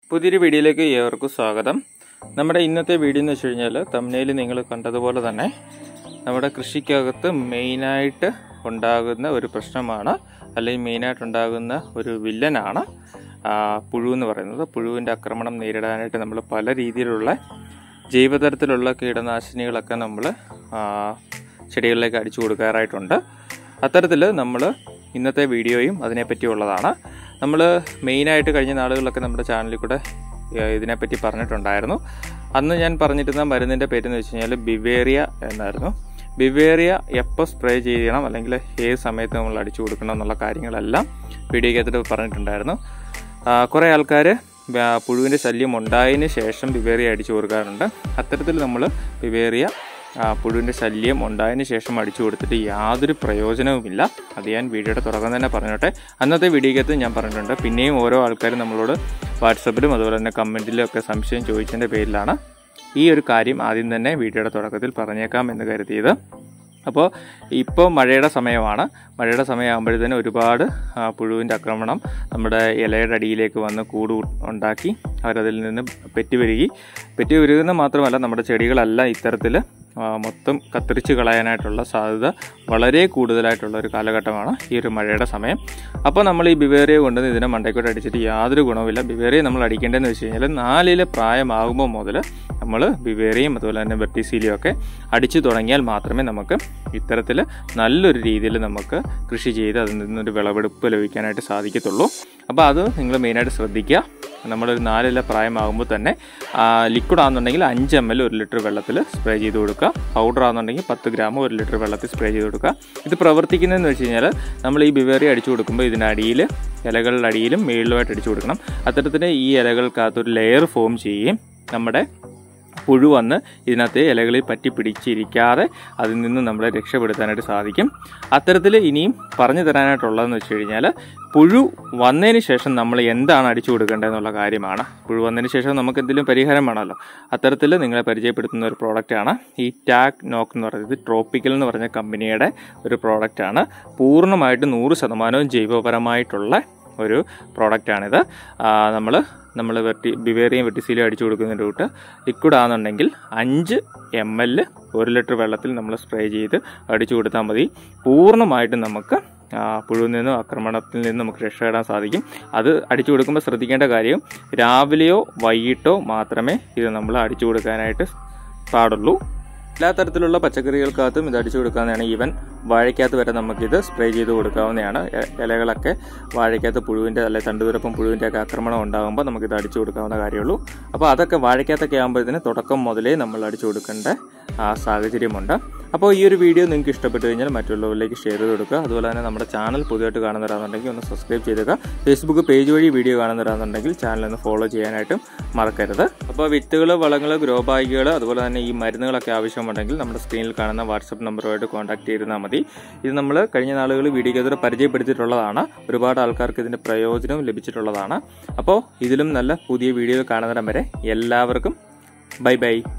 പുതിയൊരു വീഡിയോയിലേക്ക് ഏവർക്കും സ്വാഗതം നമ്മുടെ ഇന്നത്തെ വീഡിയോ എന്ന് വെച്ച് കഴിഞ്ഞാൽ തമിഴ്നയിൽ നിങ്ങൾ കണ്ടതുപോലെ തന്നെ നമ്മുടെ കൃഷിക്കകത്ത് മെയിനായിട്ട് ഉണ്ടാകുന്ന ഒരു പ്രശ്നമാണ് അല്ലെങ്കിൽ മെയിനായിട്ട് ഉണ്ടാകുന്ന ഒരു വില്ലനാണ് ആ, പുഴു എന്ന് പറയുന്നത് പുഴുവിൻ്റെ ആക്രമണം നേരിടാനായിട്ട് നമ്മൾ പല രീതിയിലുള്ള ജൈവതരത്തിലുള്ള കീടനാശിനികളൊക്കെ നമ്മൾ ചെടികളിലേക്ക് അടിച്ചു കൊടുക്കാറായിട്ടുണ്ട് അത്തരത്തിൽ നമ്മൾ ഇന്നത്തെ വീഡിയോയും അതിനെപ്പറ്റിയുള്ളതാണ് നമ്മൾ മെയിനായിട്ട് കഴിഞ്ഞ നാളുകളിലൊക്കെ നമ്മുടെ ചാനലിൽ കൂടെ ഏഹ്, ഇതിനെപ്പറ്റി പറഞ്ഞിട്ടുണ്ടായിരുന്നു അന്ന് ഞാൻ പറഞ്ഞിരുന്ന മരുന്നിൻ്റെ പേരെന്ന് വെച്ച് കഴിഞ്ഞാൽ ബിവേറിയ എന്നായിരുന്നു ബിവേറിയ എപ്പോൾ സ്പ്രേ ചെയ്യണം അല്ലെങ്കിൽ ഏത് സമയത്ത് നമ്മൾ അടിച്ചു കൊടുക്കണം എന്നുള്ള കാര്യങ്ങളെല്ലാം വീഡിയോയ്ക്കകത്ത് പറഞ്ഞിട്ടുണ്ടായിരുന്നു ആ, കുറേ ആൾക്കാർ പുഴുവിൻ്റെ ശല്യം ഉണ്ടായതിന് ശേഷം ബിവേറിയ അടിച്ചു കൊടുക്കാറുണ്ട് അത്തരത്തിൽ നമ്മൾ ബിവേറിയ ആ, പുഴുവിൻ്റെ ശല്യം ഉണ്ടായതിന് ശേഷം അടിച്ചു കൊടുത്തിട്ട് യാതൊരു പ്രയോജനവുമില്ല അത് ഞാൻ വീഡിയോയുടെ തുടക്കം തന്നെ പറഞ്ഞോട്ടെ അന്നത്തെ വീഡിയോക്കകത്ത് ഞാൻ പറഞ്ഞിട്ടുണ്ട് പിന്നെയും ഓരോ ആൾക്കാരും നമ്മളോട് വാട്സപ്പിലും അതുപോലെ തന്നെ കമൻറ്റിലും ഒക്കെ സംശയം ചോദിച്ചതിൻ്റെ പേരിലാണ് ഈ ഒരു കാര്യം ആദ്യം തന്നെ വീഡിയോയുടെ തുടക്കത്തിൽ പറഞ്ഞേക്കാം എന്ന് കരുതിയത് അപ്പോൾ ഇപ്പോൾ മഴയുടെ സമയമാണ് മഴയുടെ സമയമാകുമ്പോഴത്തേന് ഒരുപാട് ആ, പുഴുവിൻ്റെ ആക്രമണം നമ്മുടെ ഇലയുടെ അടിയിലേക്ക് വന്ന് കൂട് ഉണ്ടാക്കി അവരതിൽ നിന്ന് പെറ്റി വരികി പെറ്റി വരികയെന്ന് മാത്രമല്ല നമ്മുടെ ചെടികളെല്ലാം ഇത്തരത്തിൽ ആ, മൊത്തം കത്തിരിച്ച് കളയാനായിട്ടുള്ള സാധ്യത വളരെ കൂടുതലായിട്ടുള്ള ഒരു കാലഘട്ടമാണ് ഈ ഒരു മഴയുടെ സമയം അപ്പോൾ നമ്മൾ ഈ ബിവേറിയ കൊണ്ടുവന്ന് ഇതിനെ മണ്ടയ്ക്കോട്ട് അടിച്ചിട്ട് യാതൊരു ഗുണവുമില്ല ബിവേറിയ നമ്മൾ അടിക്കേണ്ടതെന്ന് വെച്ച് കഴിഞ്ഞാൽ നാലിലെ പ്രായമാകുമ്പോൾ മുതൽ നമ്മൾ ബിവേറിയും അതുപോലെ തന്നെ വെർട്ടിസീലിയും ഒക്കെ അടിച്ചു തുടങ്ങിയാൽ മാത്രമേ നമുക്ക് ഇത്തരത്തിൽ നല്ലൊരു രീതിയിൽ നമുക്ക് കൃഷി ചെയ്ത് അതിൽ നിന്നൊരു വിളവെടുപ്പ് ലഭിക്കാനായിട്ട് സാധിക്കത്തുള്ളൂ അപ്പോൾ അത് നിങ്ങൾ മെയിനായിട്ട് ശ്രദ്ധിക്കുക നമ്മളൊരു നാലില പ്രായമാകുമ്പോൾ തന്നെ ലിക്വിഡ് ആണെന്നുണ്ടെങ്കിൽ അഞ്ച് എം എൽ ഒരു ലിറ്റർ വെള്ളത്തിൽ സ്പ്രേ ചെയ്ത് കൊടുക്കുക പൗഡർ ആണെന്നുണ്ടെങ്കിൽ പത്ത് ഗ്രാം ഒരു ലിറ്റർ വെള്ളത്തിൽ സ്പ്രേ ചെയ്ത് കൊടുക്കുക ഇത് പ്രവർത്തിക്കുന്നതെന്ന് വെച്ച് കഴിഞ്ഞാൽ നമ്മൾ ഈ ബിവേറി അടിച്ചു കൊടുക്കുമ്പോൾ ഇതിൻ്റെ അടിയിൽ ഇലകളുടെ അടിയിലും മേളിലുമായിട്ട് അടിച്ചു കൊടുക്കണം അത്തരത്തിന് ഈ ഇലകൾക്കകത്തൊരു ലെയർ ഫോം ചെയ്യുകയും നമ്മുടെ പുഴു വന്ന് ഇതിനകത്ത് ഇലകളിൽ പറ്റി പിടിച്ചിരിക്കാതെ അതിൽ നിന്ന് നമ്മളെ രക്ഷപ്പെടുത്താനായിട്ട് സാധിക്കും അത്തരത്തിൽ ഇനിയും പറഞ്ഞു തരാനായിട്ടുള്ളതെന്ന് വെച്ച് കഴിഞ്ഞാൽ പുഴു വന്നതിന് ശേഷം നമ്മൾ എന്താണ് അടിച്ചു കൊടുക്കേണ്ടതെന്നുള്ള കാര്യമാണ് പുഴു വന്നതിന് ശേഷം നമുക്ക് എന്തെങ്കിലും പരിഹാരം വേണമല്ലോ അത്തരത്തിൽ നിങ്ങളെ പരിചയപ്പെടുത്തുന്ന ഒരു പ്രോഡക്റ്റാണ് ഈ ടാക് നോക്ക് എന്ന് പറയുന്നത് ട്രോപ്പിക്കൽ എന്ന് പറഞ്ഞ കമ്പനിയുടെ ഒരു പ്രോഡക്റ്റാണ് പൂർണ്ണമായിട്ട് നൂറ് ശതമാനവും ജൈവപരമായിട്ടുള്ള ഒരു പ്രോഡക്റ്റാണിത് നമ്മൾ നമ്മൾ വെട്ടി ബിവേറിയും വെട്ടിസീലും അടിച്ചു കൊടുക്കുന്നതിൻ്റെ കൂട്ട് ലിക്വിഡ് ആണെന്നുണ്ടെങ്കിൽ അഞ്ച് എം എൽ ഒരു ലിറ്റർ വെള്ളത്തിൽ നമ്മൾ സ്പ്രേ ചെയ്ത് അടിച്ചു കൊടുത്താൽ മതി പൂർണ്ണമായിട്ടും നമുക്ക് ആ, പുഴുവിൽ നിന്നും ആക്രമണത്തിൽ നിന്നും നമുക്ക് രക്ഷപ്പെടാൻ സാധിക്കും അത് അടിച്ചു കൊടുക്കുമ്പോൾ ശ്രദ്ധിക്കേണ്ട കാര്യം രാവിലെയോ വൈകിട്ടോ മാത്രമേ ഇത് നമ്മൾ അടിച്ചു കൊടുക്കാനായിട്ട് പാടുള്ളൂ എല്ലാ തരത്തിലുള്ള പച്ചക്കറികൾക്കകത്തും ഇത് അടിച്ചു കൊടുക്കാവുന്നതാണ് ഈവൻ വാഴയ്ക്കകത്ത് വരെ നമുക്കിത് സ്പ്രേ ചെയ്ത് കൊടുക്കാവുന്നതാണ് എ- ഇലകളൊക്കെ വാഴയ്ക്കകത്ത് പുഴുവിൻ്റെ അല്ലെങ്കിൽ തണ്ടുതുരപ്പം പുഴുവിൻ്റെ ഒക്കെ ആക്രമണം ഉണ്ടാകുമ്പോൾ നമുക്കിത് അടിച്ചു കൊടുക്കാവുന്ന കാര്യമുള്ളൂ അപ്പോൾ അതൊക്കെ വാഴയ്ക്കകത്തൊക്കെ ആകുമ്പോഴത്തേന് തുടക്കം മുതലേ നമ്മൾ അടിച്ചു കൊടുക്കേണ്ട ആ സാഹചര്യമുണ്ട് അപ്പോൾ ഈ ഒരു വീഡിയോ നിങ്ങൾക്ക് ഇഷ്ടപ്പെട്ടു കഴിഞ്ഞാൽ മറ്റുള്ളവരിലേക്ക് ഷെയർ ചെയ്ത് കൊടുക്കുക അതുപോലെ തന്നെ നമ്മുടെ ചാനൽ പുതിയതായിട്ട് കാണുന്നവരാണെന്നുണ്ടെങ്കിൽ ഒന്ന് സബ്സ്ക്രൈബ് ചെയ്തേക്കുക ഫേസ്ബുക്ക് പേജ് വഴി വീഡിയോ കാണുന്നവരാണെന്നുണ്ടെങ്കിൽ ചാനൽ ഒന്ന് ഫോളോ ചെയ്യാനായിട്ടും മറക്കരുത് അപ്പോൾ വിത്തുകൾ വളങ്ങൾ ഗ്രോ ബാഗുകൾ അതുപോലെ തന്നെ ഈ മരുന്നുകളൊക്കെ ആവശ്യമുണ്ടെങ്കിൽ നമ്മുടെ സ്ക്രീനിൽ കാണുന്ന വാട്സപ്പ് നമ്പറുമായിട്ട് കോൺടാക്ട് ചെയ്തിരുന്നാൽ മതി ഇത് നമ്മൾ കഴിഞ്ഞ നാളുകൾ വീഡിയോയ്ക്കെതിരെ പരിചയപ്പെടുത്തിയിട്ടുള്ളതാണ് ഒരുപാട് ആൾക്കാർക്ക് ഇതിൻ്റെ പ്രയോജനം ലഭിച്ചിട്ടുള്ളതാണ് അപ്പോൾ ഇതിലും നല്ല പുതിയ വീഡിയോ കാണുന്നിടം വരെ എല്ലാവർക്കും ബൈ ബൈ